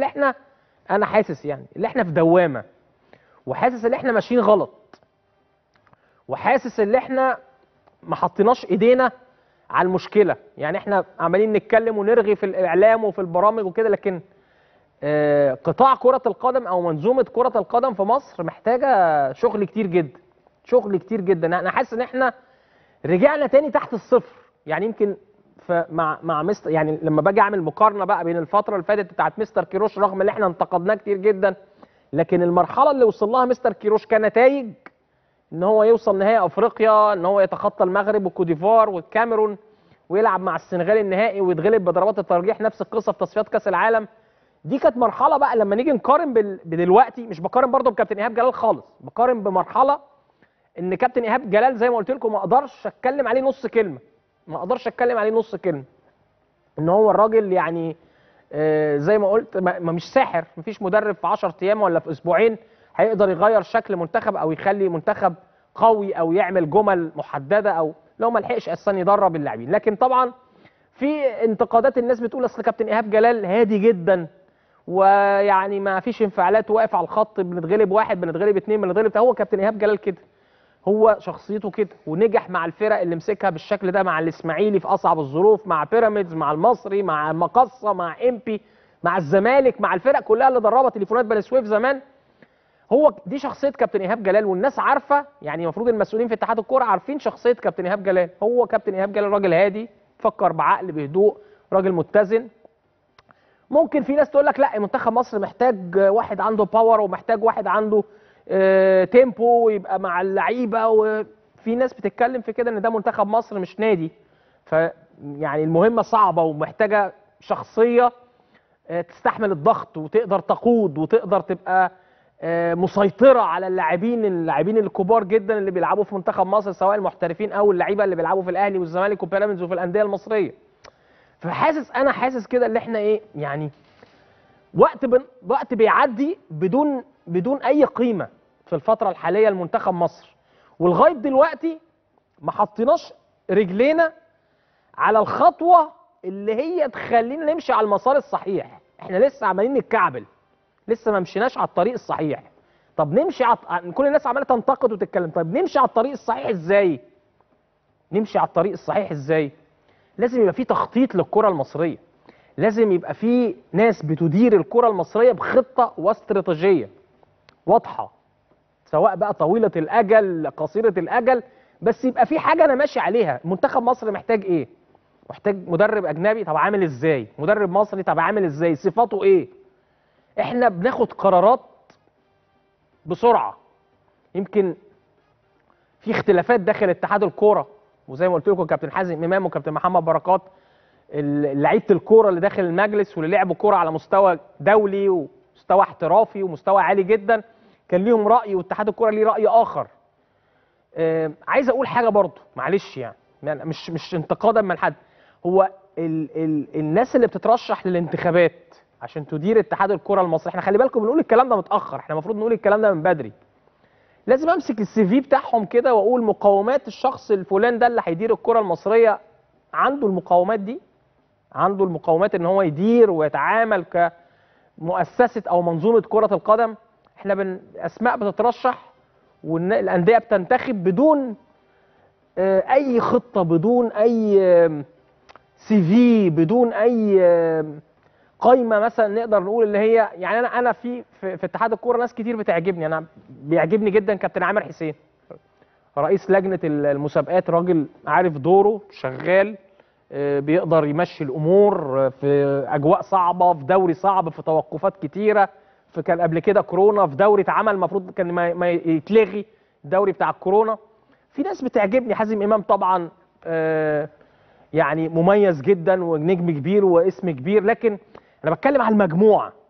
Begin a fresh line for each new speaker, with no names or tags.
ان احنا انا حاسس يعني ان احنا في دوامه وحاسس ان احنا ماشيين غلط وحاسس ان احنا ما حطيناش ايدينا على المشكله يعني احنا عمالين نتكلم ونرغي في الاعلام وفي البرامج وكده لكن آه، قطاع كرة القدم أو منظومة كرة القدم في مصر محتاجة شغل كتير جدا شغل كتير جدا أنا حاسس إن إحنا رجعنا تاني تحت الصفر يعني يمكن ف- مع مع مستر يعني لما باجي أعمل مقارنة بقى بين الفترة اللي فاتت بتاعت مستر كيروش رغم إن إحنا انتقدناه كتير جدا لكن المرحلة اللي وصل لها مستر كيروش كنتائج إن هو يوصل نهائي أفريقيا إن هو يتخطى المغرب والكوديفوار والكاميرون ويلعب مع السنغال النهائي ويتغلب بضربات الترجيح نفس القصة في تصفيات كأس العالم دي كانت مرحله بقى لما نيجي نقارن بال- بدلوقتي مش بقارن برضه بكابتن ايهاب جلال خالص بقارن بمرحله ان كابتن ايهاب جلال زي ما قلت لكم ما اقدرش اتكلم عليه نص كلمه ما اقدرش اتكلم عليه نص كلمه ان هو الراجل يعني آه، زي ما قلت ما ما مش ساحر مفيش مدرب في 10 ايام ولا في اسبوعين هيقدر يغير شكل منتخب او يخلي منتخب قوي او يعمل جمل محدده او لو ما لحقش اصلا يدرب اللاعبين لكن طبعا في انتقادات الناس بتقول اصل كابتن ايهاب جلال هادي جدا ويعني ما فيش انفعالات واقف على الخط بنتغلب واحد بنتغلب اتنين بنتغلب هو كابتن ايهاب جلال كده هو شخصيته كده ونجح مع الفرق اللي مسكها بالشكل ده مع الاسماعيلي في اصعب الظروف مع بيراميدز مع المصري مع مقصه مع امبي مع الزمالك مع الفرق كلها اللي دربها تليفونات بني سويف زمان هو دي شخصيه كابتن ايهاب جلال والناس عارفه يعني المفروض المسؤولين في اتحاد الكوره عارفين شخصيه كابتن ايهاب جلال هو كابتن ايهاب جلال راجل هادي فكر بعقل بهدوء راجل متزن ممكن في ناس تقول لك لا منتخب مصر محتاج واحد عنده باور ومحتاج واحد عنده آه، تيمبو ويبقى مع اللعيبه وفي ناس بتتكلم في كده ان ده منتخب مصر مش نادي ف يعني المهمه صعبه ومحتاجه شخصيه آه، تستحمل الضغط وتقدر تقود وتقدر تبقى آه، مسيطره على اللاعبين اللاعبين الكبار جدا اللي بيلعبوا في منتخب مصر سواء المحترفين او اللعيبه اللي بيلعبوا في الاهلي والزمالك وبيراميدز وفي الانديه المصريه فحاسس انا حاسس كده ان احنا ايه يعني وقت بن... وقت بيعدي بدون بدون اي قيمه في الفتره الحاليه لمنتخب مصر ولغايه دلوقتي ما حطيناش رجلينا على الخطوه اللي هي تخلينا نمشي على المسار الصحيح احنا لسه عمالين نتكعبل لسه ما مشيناش على الطريق الصحيح طب نمشي على كل الناس عماله تنتقد وتتكلم طب نمشي على الطريق الصحيح ازاي نمشي على الطريق الصحيح ازاي لازم يبقى في تخطيط للكره المصريه لازم يبقى في ناس بتدير الكره المصريه بخطه واستراتيجيه واضحه سواء بقى طويله الاجل قصيره الاجل بس يبقى في حاجه انا ماشي عليها منتخب مصر محتاج ايه محتاج مدرب اجنبي طب عامل ازاي مدرب مصري طب عامل ازاي صفاته ايه احنا بناخد قرارات بسرعه يمكن في اختلافات داخل اتحاد الكوره وزي ما قلت لكم كابتن حازم امام وكابتن محمد بركات ال- لعيبه الكوره اللي داخل المجلس واللي لعبوا كوره على مستوى دولي ومستوى احترافي ومستوى عالي جدا كان ليهم راي واتحاد الكوره ليه راي اخر آه، عايز اقول حاجه برضو معلش يعني يعني مش مش انتقادا من حد هو ال ال الناس اللي بتترشح للانتخابات عشان تدير اتحاد الكره المصري احنا خلي بالكم بنقول الكلام ده متاخر احنا المفروض نقول الكلام ده من بدري لازم امسك السي في بتاعهم كده واقول مقومات الشخص الفلان ده اللي هيدير الكره المصريه عنده المقومات دي عنده المقومات ان هو يدير ويتعامل كمؤسسه او منظومه كره القدم احنا بن اسماء بتترشح والانديه بتنتخب بدون آه، اي خطه بدون اي سي في بدون اي آم، قايمه مثلا نقدر نقول اللي هي يعني انا انا في في, في اتحاد الكوره ناس كتير بتعجبني انا بيعجبني جدا كابتن عامر حسين رئيس لجنه المسابقات راجل عارف دوره شغال آه، بيقدر يمشي الامور آه، في اجواء صعبه في دوري صعب في توقفات كتيره في كان قبل كده كورونا في دوري اتعمل المفروض كان ما ما يتلغي الدوري بتاع الكورونا في ناس بتعجبني حازم امام طبعا آه، يعني مميز جدا ونجم كبير واسم كبير لكن انا بتكلم على المجموعه